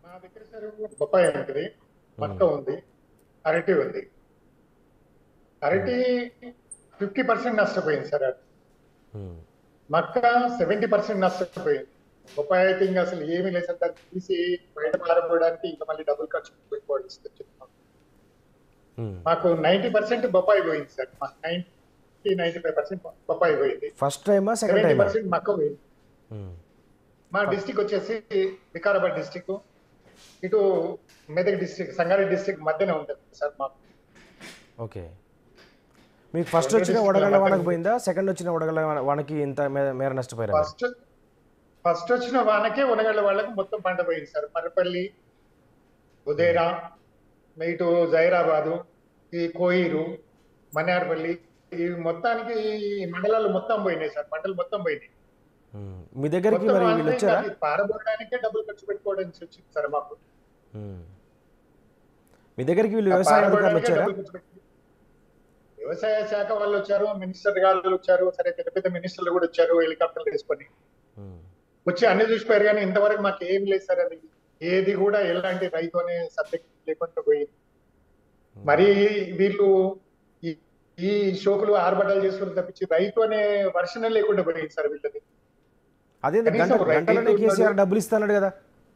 మా దగ్గర సార్ బొప్పాయి ఉంటుంది మక్క ఉంది అరటి ఉంది అరటి ఫిఫ్టీ పర్సెంట్ నష్టపోయింది సార్ అది. ఉమ్, మక్క సెవెంటీ పర్సెంట్ నష్టపోయింది బొప్పాయి అయితే ఇంకా అసలు ఏమీ లేదు సార్ దాన్ని తీసి బయట పారపోవడానికి ఇంకా మళ్ళీ డబ్బులు ఖర్చు పెట్టుకోవాల్సి వచ్చింది ఉమ్. మాకు నైన్టీ పర్సెంట్ బొప్పాయి పోయింది sir ninety ninety five percent బొప్పాయి పోయింది ఫస్ట్ టైమా సెకండ్ సెవెంటీ టైమా పర్సెంట్ మక్క పోయింది ఉమ్, మా డిస్టిక్ వచ్చేసి వికారాబాద్ డిస్టిక్ ఇటు మెదక్ డిస్టిక్ సంగారెడ్డి డిస్టిక్ మధ్యనే ఉంటుంది సార్ మాకు ఓకే మీకు ఫస్ట్ వచ్చిన వడగళ్ళ వానకు పోయిందా సెకండ్ వచ్చిన వడగళ్ళ వాన- వానకి ఇంత మే- మేర నష్టపోయారా మీరు? ఫస్ట్ ఫస్ట్ వచ్చిన వానకే ఉనగళ్ళ వాళ్ళకి మొత్తం పంట పోయింది సార్ మరపల్లి ఉదేరా ఇటు జైరాబాదు ఈ కోయిరు మన్యార్పల్లి ఈ మొత్తానికి ఈ మండలాలు మొత్తం పోయినాయి సార్ పంటలు మొత్తం పోయినాయి ఉమ్, మీ దగ్గరికి మొత్తం మరి వాళ్ళకి వీళ్ళు వచ్చారా అది పారబోయడానికే డబ్బులు ఖర్చు పెట్టుకోవడానికి వచ్చింది సార్ మాకు ఉమ్. మీ దగ్గరికి వీళ్ళు వ్యవసాయ అధికారులు పారబోయడానికే వచ్చారా డబ్బులు ఖర్చు పెట్టుకో- వ్యవసాయ శాఖ వాళ్ళు వచ్చారు మినిస్టర్ గారు వచ్చారు సరే పెద్ద పెద్ద మినిస్టర్లు కూడా వచ్చారు హెలికాప్టర్లు వేసుకొని ఉమ్, వచ్చి అన్ని చూసిపోయారు కానీ ఇంతవరకు మాకు ఏం లేదు సార్ అది ఏది కూడా ఎలాంటి రైతు అనే సబ్జెక్ట్ లేకుండా పోయింది మరి వీళ్ళు ఈ ఈ షోకులు ఆర్భటాలు చేసుకుని తప్పించి రైతు అనే వర్షనే లేకుండా పోయింది సార్ వీళ్ళది అదే కనీసం గంట రైతు గంటలోనే ఉన్నాడు. కేసీఆర్ డబ్బులు ఇస్తాడు కదా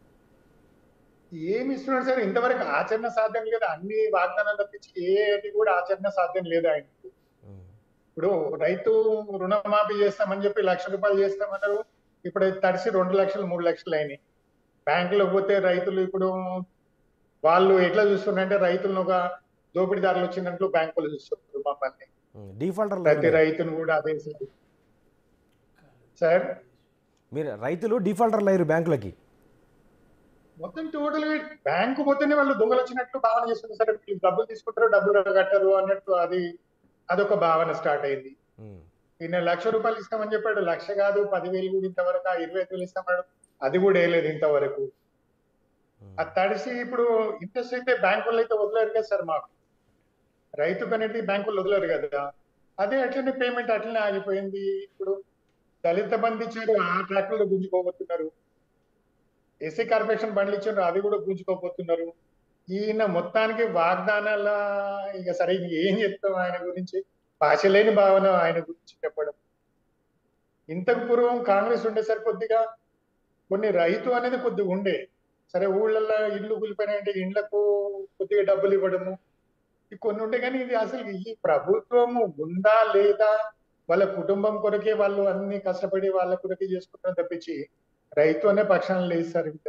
ఏమి ఇస్తున్నాడు సార్ ఇంతవరకు ఆచరణ సాధ్యం లేదు అన్ని వాగ్దానాలు తప్పించి ఏది కూడా ఆచరణ సాధ్యం లేదు ఆయనకు ఉమ్, ఇప్పుడు రైతు రుణమాఫీ చేస్తామని చెప్పి లక్ష రూపాయలు చేస్తామన్నారు ఇప్పుడు అది తడిసి రెండు లక్షలు మూడు లక్షలు అయినాయి బ్యాంకులో పోతే రైతులు ఇప్పుడు వాళ్ళు ఎట్లా చూస్తున్నారంటే రైతులను ఒక దోపిడీదారులు వచ్చినట్లు బ్యాంకులు చూస్తున్నారు మమ్మల్ని ఉమ్, డిఫాల్టర్ ప్రతి రైతును కూడా అదే సార్. సార్ మీరు రైతులు డిఫాల్టర్ లేరు బ్యాంకులకి మొత్తం టోటల్ బ్యాంకు పోతేనే వాళ్ళు దొంగలు వచ్చినట్లు భావన చేస్తున్నారు సార్ వీళ్ళు డబ్బులు తీసుకుంటారు డబ్బులు కట్టరు అన్నట్టు అది అదొక భావన స్టార్ట్ అయింది ఉమ్, ఈయన లక్ష రూపాయలు ఇస్తామని చెప్పాడు లక్ష కాదు పదివేలు కూడా ఇంతవరకు ఆ ఇరవై ఐదు వేలు ఇస్తామన్నాడు అది కూడా వేయలేదు ఇంతవరకు ఉమ్, అది తడిసి ఇప్పుడు ఇంట్రెస్ట్ అయితే బ్యాంకుల్లో అయితే వదిలేరు కదా సార్ మాకు రైతుకు అనేది బ్యాంకులు వదిలేరు కదా అదే అట్లనే పేమెంట్ అట్లనే ఆగిపోయింది ఇప్పుడు దళిత బంధు ఇచ్చారు ఆ ట్రాక్టర్లు గుంజుకోబోతున్నారు ఎస్సీ కార్పొరేషన్ బండ్లు ఇచ్చారు అది కూడా గుంజుకోబోతున్నారు ఈయన మొత్తానికి వాగ్దానాల ఇక సరే ఇంక ఏం చెప్తాం ఆయన గురించి భాష లేని భావన ఆయన గురించి చెప్పడం ఇంతకు పూర్వం కాంగ్రెస్ ఉండేసరి కొద్దిగా కొన్ని రైతు అనేది కొద్దిగా ఉండే సరే ఊళ్ళల్లో ఇల్లు కూలిపోయినాయంటే ఇండ్లకు కొద్దిగా డబ్బులు ఇవ్వడము ఈ కొన్ని ఉండే కానీ ఇది అసలు ఈ ప్రభుత్వము ఉందా లేదా వాళ్ళ కుటుంబం కొరకే వాళ్ళు అన్ని కష్టపడి వాళ్ళ కొరకే చేసుకుంటారు తప్పించి రైతు అనే పక్షాన లేదు సార్ ఇంకా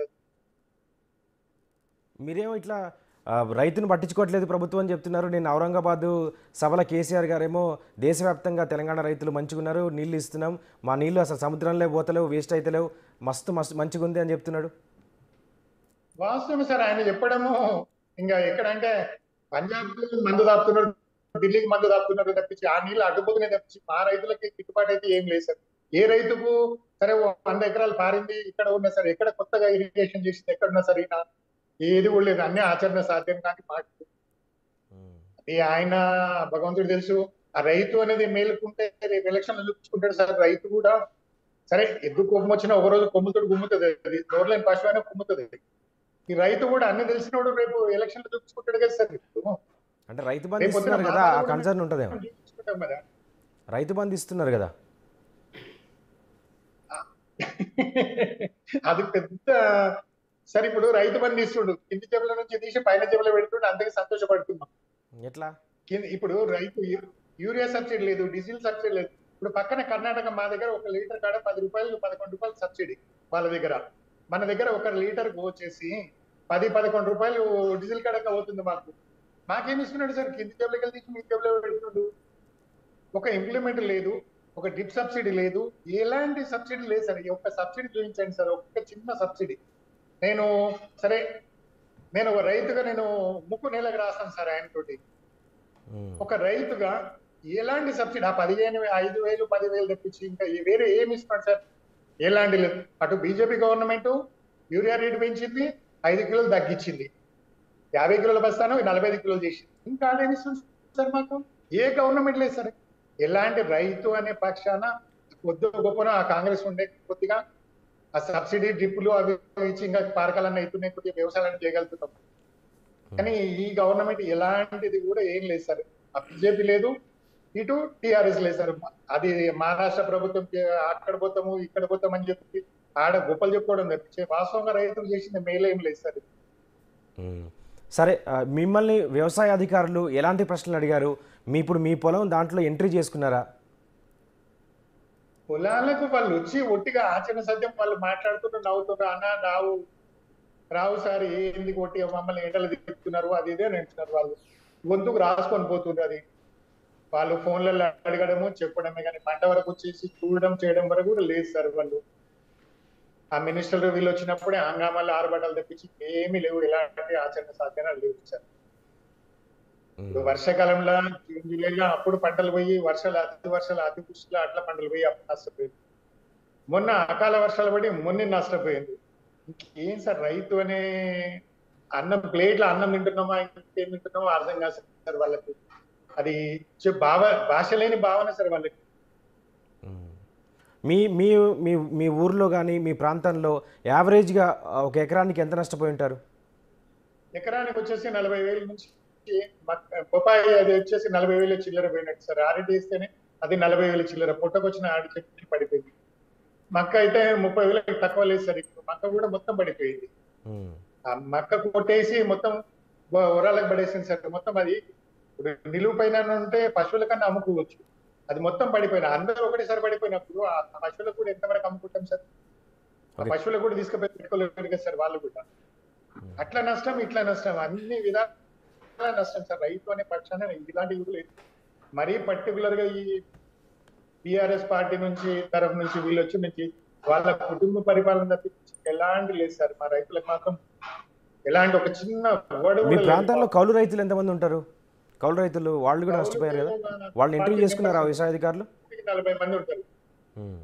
మీరేమో ఇట్లా ఆ, రైతును పట్టించుకోవట్లేదు ప్రభుత్వం అని చెప్తున్నారు నేను ఔరంగాబాద్ సభల కేసీఆర్ గారేమో దేశవ్యాప్తంగా తెలంగాణ రైతులు మంచిగా ఉన్నారు నీళ్లు ఇస్తున్నాం మా నీళ్లు అసలు సముద్రంలో పోతలేవు వేస్ట్ అయితలేవు మస్తు మస్తు మంచిగా ఉంది అని చెప్తున్నాడు వాస్తవం సార్ ఆయన చెప్పడము ఇంకా ఎక్కడంటే పంజాబ్ మందు దాపుతున్నారు ఢిల్లీకి మందు దాపుతున్నారు తప్పించి ఆ నీళ్ళు అడ్డుపోతున్నాయి తప్పించి మా రైతులకి గిట్టుబాటు అయితే ఏం లేదు సార్ ఏ రైతుకు సరే ఓ వంద ఎకరాలు పారింది ఇక్కడ ఉన్నా సరే ఎక్కడ కొత్తగా ఇరిగేషన్ చేసింది ఎక్కడ ఉన్నా సరే ఈయన ఏది కూడా లేదు అన్ని ఆచరణ సాధ్యం కాని మాట ఉమ్, అది ఆయన భగవంతుడు తెలుసు ఆ రైతు అనేది మేలుకుంటే రేపు ఎలక్షన్ చూపించుకుంటాడు సార్ రైతు కూడా సరే ఎద్దు కొమ్ము వచ్చినా ఒక రోజు కొమ్ముతోడు గుమ్ముతుంది అది దూరలేని పశువు అయినా కుమ్ముతుంది ఈ రైతు కూడా అన్ని తెలిసినోడు రేపు ఎలక్షన్ చూపించుకుంటాడు కదా సార్ ఇప్పుడు అంటే రైతు బంధు రేపు పొద్దున ఇస్తున్నారు మా కదా ఆ వాళ్ళు కూడా కన్సర్న్ ఉంటుందేమో చూపించుకుంటాం కదా రైతు బంధు ఇస్తున్నారు కదా అది పెద్ద సరే ఇప్పుడు రైతు బంధు ఇస్తుండు కింది జేబుల నుంచి తీసి పైన జేబులో పెడుతుండే అందుకే సంతోషపడుతున్నాం ఎట్లా కింద- ఇప్పుడు రైతు యూ- యూరియా సబ్సిడీ లేదు డీజిల్ సబ్సిడీ లేదు ఇప్పుడు పక్కన కర్ణాటక మా దగ్గర ఒక లీటర్ కాడ పది రూపాయలు పదకొండు రూపాయలు సబ్సిడీ వాళ్ళ దగ్గర మన దగ్గర ఒక లీటర్ వచ్చేసి పది పదకొండు రూపాయలు డీజిల్ కాడక అవుతుంది మాకు మాకేమి ఇస్తున్నాడు సార్ కింది జబ్బులకి వెళ్ళి తీసి మీ జబ్బులో పెడుతున్నాడు ఒక ఇంప్లిమెంట్ లేదు ఒక డిప్ సబ్సిడీ లేదు ఎలాంటి సబ్సిడీ లేదు సార్ ఈ ఒక్క సబ్సిడీ చూపించండి సార్ ఒక్క చిన్న సబ్సిడీ నేను సరే నేను ఒక రైతుగా నేను ముక్కు నెలకు రాస్తాను సార్ ఆయనతోటి ఉమ్, ఒక రైతుగా ఎలాంటి సబ్సిడీ ఆ పదిహేను ఐదు వేలు పదివేలు తెప్పించి ఇంకా ఏ- వేరే ఏమి ఇస్తున్నాడు సార్ ఎలాంటి లేదు అటు బీజేపీ గవర్నమెంట్ యూరియా రేటు పెంచింది ఐదు కిలోలు తగ్గించింది యాభై కిలోల బస్తాను నలభై ఐదు కిలోలు చేసింది ఇంకా ఏమి ఇస్తుంది సార్ మాకు ఏ గవర్నమెంట్ లేదు సార్ ఎలాంటి రైతు అనే పక్షాన కొద్ది గొప్పన ఆ కాంగ్రెస్ ఉండే కొద్దిగా ఆ సబ్సిడీ డ్రిప్పులు అవి ఇచ్చి ఇంకా పారకాలన్నీ అవుతున్నాయి కొద్దిగా వ్యవసాయాన్ని చేయగలుగుతున్నాం కానీ ఈ గవర్నమెంట్ ఎలాంటిది కూడా ఏం లేదు సార్ ఆ బీజేపీ లేదు ఇటు టిఆర్ఎస్ లేదు సార్ అది మహారాష్ట్ర ప్రభుత్వం చే- అక్కడ పోతాము ఇక్కడ పోతాం అని చెప్పి ఆడ గొప్పలు చెప్పుకోవడం తప్పించే వాస్తవంగా రైతులు చేసింది మేలు ఏం లేదు సార్ మ్మ్. సరే ఆ, మిమ్మల్ని వ్యవసాయ అధికారులు ఎలాంటి ప్రశ్నలు అడిగారు మీ ఇప్పుడు మీ పొలం దాంట్లో ఎంట్రీ చేసుకున్నారా పొలాలకు వాళ్ళు వచ్చి ఒట్టిగా ఆచరణ సత్యం వాళ్ళు మాట్లాడుతుంటూ నవ్వుతుంటారు అన్న రావు రావు సార్ ఏంది కొట్టి మమ్మల్ని ఎండలు తిప్పుతున్నారు అది ఇదే అని అంటున్నారు వాళ్ళు గొంతుకు రాసుకొని పోతుంది అది వాళ్ళు ఫోన్లలో అడగడము చెప్పడమే కానీ పంట వరకు వచ్చేసి చూడడం చేయడం వరకు కూడా లేదు సార్ వాళ్ళు ఆ మినిస్టర్ వీళ్ళు వచ్చినప్పుడే హంగామాలు ఆరుబట్టలు తెప్పించి ఏమీ లేవు ఎలాంటి ఆచరణ సాధ్యాలు లేవు సార్ ఇప్పుడు వర్షాకాలంలో జూన్ జూలైలో అప్పుడు పంటలు పోయి వర్షాలు అతి వర్షాలు అతి వృష్టిలో అట్లా పంటలు పోయి అప్పుడు నష్టపోయింది మొన్న అకాల వర్షాలు పడి మొన్న నష్టపోయింది ఇంకేం సార్ రైతు అనే అన్నం ప్లేట్లో అన్నం తింటున్నామా ఇంకేం తింటున్నామో అర్థం కాదు సార్ వాళ్ళకి అది చె- భావ భాష లేని భావన సార్ వాళ్ళకి మ్మ్. మీ మీ మీ మీ ఊర్లో కానీ మీ ప్రాంతంలో యావరేజ్గా ఆ, ఒక ఎకరానికి ఎంత నష్టపోయి ఉంటారు ఎకరానికి వచ్చేసి నలభై వేల నుంచి మక్క- బొప్పాయి అది వచ్చేసి నలభై వేల చిల్లర పోయినట్టు సార్ ఆరిటి ఇస్తేనే అది నలభై వేల చిల్లర పుట్టకొచ్చిన ఆడి చెట్టు పడిపోయింది మక్క అయితే ముప్పై వేలకు తక్కువ లేదు సార్ ఇప్పుడు మక్క కూడా మొత్తం పడిపోయింది మ్మ్. ఆ మక్క కొట్టేసి మొత్తం బ- ఉరాలకు పడేసింది సార్ మొత్తం అది ఇప్పుడు నిలువు పైన ఉంటే పశువుల కన్నా అమ్ముకోవచ్చు అది మొత్తం పడిపోయిన అందరూ ఒకటేసారి పడిపోయినప్పుడు ఆ పశువులకు కూడా ఎంతవరకు అమ్ముకుంటాం సార్ ఆ Okay. పశువులకు కూడా తీసుకుపోయి పెట్టుకోలేరు కదా సార్ వాళ్ళు కూడా అట్లా నష్టం ఇట్లా నష్టం అన్ని విధాల నష్టం సార్ రైతు అనే పక్షాన ఇలాంటివి కూడా లేదు మరీ పర్టికులర్ గా ఈ బిఆర్ఎస్ పార్టీ నుంచి తరఫు నుంచి వీళ్ళు వచ్చి నుంచి వాళ్ళ కుటుంబ పరిపాలన తప్పించి ఎలాంటి లేదు సార్ మా రైతులకు మాత్రం ఎలాంటి ఒక చిన్న word మీ కూడా లేదు. ప్రాంతాల్లో కౌలు రైతులు ఎంతమంది ఉంటారు కౌలు రైతులు వాళ్ళు కూడా నష్టపోయారు కదా వాళ్ళని ఎంట్రీ చేసుకున్నారా వ్యవసాయ అధికారులు నలభై మంది ఉంటారు మ్మ్.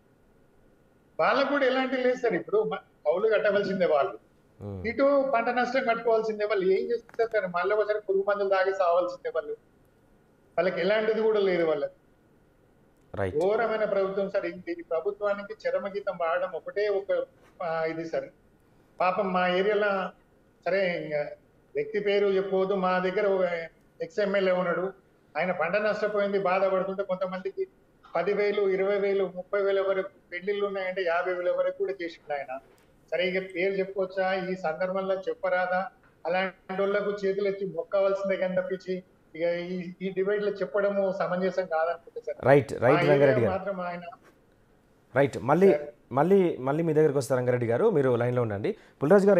వాళ్ళకు కూడా ఎలాంటి లేదు సార్ ఇప్పుడు మ- కౌలు కట్టవలసిందే వాళ్ళు మ్మ్. ఇటు పంట నష్టం కట్టుకోవాల్సిందే వాళ్ళు ఏం చేస్తారు సార్ మళ్ళీ ఒకసారి పురుగు మందులు తాగి సావాల్సిందే వాళ్ళు వాళ్ళకి ఎలాంటిది కూడా లేదు వాళ్ళకి రైట్ ఘోరమైన ప్రభుత్వం సార్ ఇది ఈ ప్రభుత్వానికి చరమగీతం వాడడం ఒకటే ఒక ఆ, ఇది సార్ పాపం మా ఏరియాలో సరే ఇంకా వ్యక్తి పేరు చెప్పవద్దు మా దగ్గర ఒక ఎక్స్ ఎమ్మెల్యే ఉన్నాడు ఆయన పంట నష్టపోయింది బాధపడుతుంటే కొంతమందికి పదివేలు ఇరవై వేలు ముప్పై వేల వరకు పెళ్లిళ్ళు ఉన్నాయంటే యాభై వేల వరకు కూడా చేసిండు ఆయన సరే ఇక పేరు చెప్పుకోవచ్చా ఈ సందర్భంలో చెప్పరాదా అలాంటి వాళ్ళకు చేతులు ఎత్తి మొక్కవలసిందే కానీ తప్పించి ఇక ఈ ఈ డిబేట్ లో చెప్పడము సమంజసం కాదనుకుంటే సార్ రైట్ రైట్ మా రంగారెడ్డి ఏరియా గారు మాత్రం ఆయన రైట్ మళ్ళీ మళ్ళీ మళ్ళీ మీ దగ్గరికి వస్తారు రంగారెడ్డి గారు మీరు లైన్లో ఉండండి పుల్రాజ్ గారు